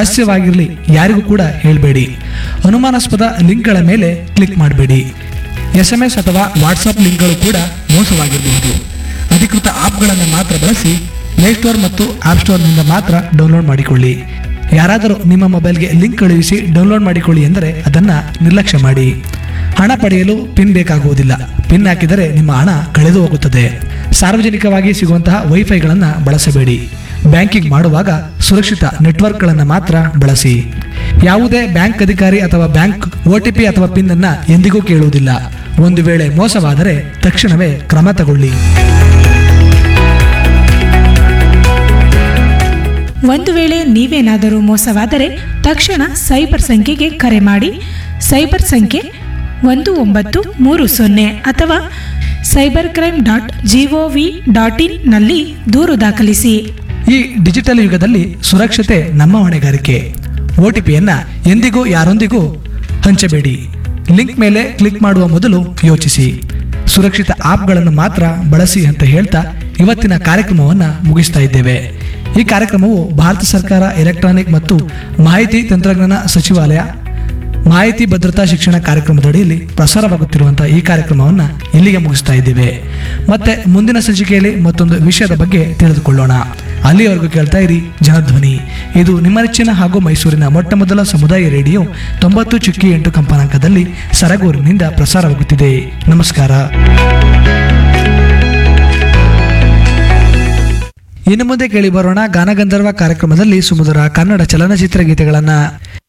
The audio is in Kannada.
ರಹಸ್ಯವಾಗಿರಲಿ ಯಾರಿಗೂ ಕೂಡ ಹೇಳಬೇಡಿ ಅನುಮಾನಾಸ್ಪದ ಲಿಂಕ್ಗಳ ಮೇಲೆ ಕ್ಲಿಕ್ ಮಾಡಬೇಡಿ ಎಸ್ ಎಂ ಎಸ್ ಅಥವಾ ವಾಟ್ಸಪ್ ಲಿಂಕ್ಗಳು ಕೂಡ ಮೋಸವಾಗಿರಬಹುದು ಅಧಿಕೃತ ಆಪ್ಗಳನ್ನು ಮಾತ್ರ ಬಳಸಿ ಪ್ಲೇಸ್ಟೋರ್ ಮತ್ತು ಆಪ್ ಸ್ಟೋರ್ನಿಂದ ಮಾತ್ರ ಡೌನ್ಲೋಡ್ ಮಾಡಿಕೊಳ್ಳಿ ಯಾರಾದರೂ ನಿಮ್ಮ ಮೊಬೈಲ್ಗೆ ಲಿಂಕ್ ಕಳುಹಿಸಿ ಡೌನ್ಲೋಡ್ ಮಾಡಿಕೊಳ್ಳಿ ಎಂದರೆ ಅದನ್ನು ನಿರ್ಲಕ್ಷ್ಯ ಮಾಡಿ ಹಣ ಪಡೆಯಲು ಪಿನ್ ಬೇಕಾಗುವುದಿಲ್ಲ ಪಿನ್ ಹಾಕಿದರೆ ನಿಮ್ಮ ಹಣ ಕಳೆದು ಹೋಗುತ್ತದೆ ಸಾರ್ವಜನಿಕವಾಗಿ ಸಿಗುವಂತಹ ವೈಫೈಗಳನ್ನು ಬಳಸಬೇಡಿ ಬ್ಯಾಂಕಿಂಗ್ ಮಾಡುವಾಗ ಸುರಕ್ಷಿತ ನೆಟ್ವರ್ಕ್ಗಳನ್ನು ಮಾತ್ರ ಬಳಸಿ ಯಾವುದೇ ಬ್ಯಾಂಕ್ ಅಧಿಕಾರಿ ಅಥವಾ ಬ್ಯಾಂಕ್ ಒ ಟಿ ಪಿ ಅಥವಾ ಪಿನ್ ಅನ್ನ ಎಂದಿಗೂ ಕೇಳುವುದಿಲ್ಲ ಒಂದು ವೇಳೆ ಮೋಸವಾದರೆ ತಕ್ಷಣವೇ ಕ್ರಮ ತಗೊಳ್ಳಿ ಒಂದು ವೇಳೆ ನೀವೇನಾದರೂ ಮೋಸವಾದರೆ ತಕ್ಷಣ ಸೈಬರ್ ಸಂಖ್ಯೆಗೆ ಕರೆ ಮಾಡಿ ಸೈಬರ್ ಸಂಖ್ಯೆ ಒಂದು ಒಂಬತ್ತು ಮೂರು ಸೊನ್ನೆ ಅಥವಾ cyber crime dot G O V dot ಇನ್ನಲ್ಲಿ ದೂರು ದಾಖಲಿಸಿ ಈ ಡಿಜಿಟಲ್ ಯುಗದಲ್ಲಿ ಸುರಕ್ಷತೆ ನಮ್ಮ ಹೊಣೆಗಾರಿಕೆ ಒ ಟಿ ಪಿಯನ್ನ ಎಂದಿಗೂ ಯಾರೊಂದಿಗೂ ಹಂಚಬೇಡಿ ಲಿಂಕ್ ಮೇಲೆ ಕ್ಲಿಕ್ ಮಾಡುವ ಮೊದಲು ಯೋಚಿಸಿ ಸುರಕ್ಷಿತ ಆಪ್ಗಳನ್ನು ಮಾತ್ರ ಬಳಸಿ ಅಂತ ಹೇಳ್ತಾ ಇವತ್ತಿನ ಕಾರ್ಯಕ್ರಮವನ್ನು ಮುಗಿಸ್ತಾ ಇದ್ದೇವೆ ಈ ಕಾರ್ಯಕ್ರಮವು ಭಾರತ ಸರ್ಕಾರ ಎಲೆಕ್ಟ್ರಾನಿಕ್ ಮತ್ತು ಮಾಹಿತಿ ತಂತ್ರಜ್ಞಾನ ಸಚಿವಾಲಯ ಮಾಹಿತಿ ಭದ್ರತಾ ಶಿಕ್ಷಣ ಕಾರ್ಯಕ್ರಮದ ಅಡಿಯಲ್ಲಿ ಪ್ರಸಾರವಾಗುತ್ತಿರುವಂತಹ ಈ ಕಾರ್ಯಕ್ರಮವನ್ನು ಇಲ್ಲಿಗೆ ಮುಗಿಸ್ತಾ ಇದ್ದೇವೆ ಮತ್ತೆ ಮುಂದಿನ ಸಂಚಿಕೆಯಲ್ಲಿ ಮತ್ತೊಂದು ವಿಷಯದ ಬಗ್ಗೆ ತಿಳಿದುಕೊಳ್ಳೋಣ ಅಲ್ಲಿಯವರೆಗೂ ಕೇಳ್ತಾ ಇರಿ ಜನಧ್ವನಿ ಇದು ನಿಮ್ಮ ನೆಚ್ಚಿನ ಹಾಗೂ ಮೈಸೂರಿನ ಮೊಟ್ಟ ಮೊದಲ ಸಮುದಾಯ ರೇಡಿಯೋ ತೊಂಬತ್ತು ಚುಕ್ಕಿ ಎಂಟು ಕಂಪನಾಂಕದಲ್ಲಿ ಸರಗೂರಿನಿಂದ ಪ್ರಸಾರವಾಗುತ್ತಿದೆ ನಮಸ್ಕಾರ ಇನ್ನು ಮುಂದೆ ಕೇಳಿ ಬರೋಣ ಗಾನಗಂಧರ್ವ ಕಾರ್ಯಕ್ರಮದಲ್ಲಿ ಸುಮಧುರ ಕನ್ನಡ ಚಲನಚಿತ್ರ ಗೀತೆಗಳನ್ನ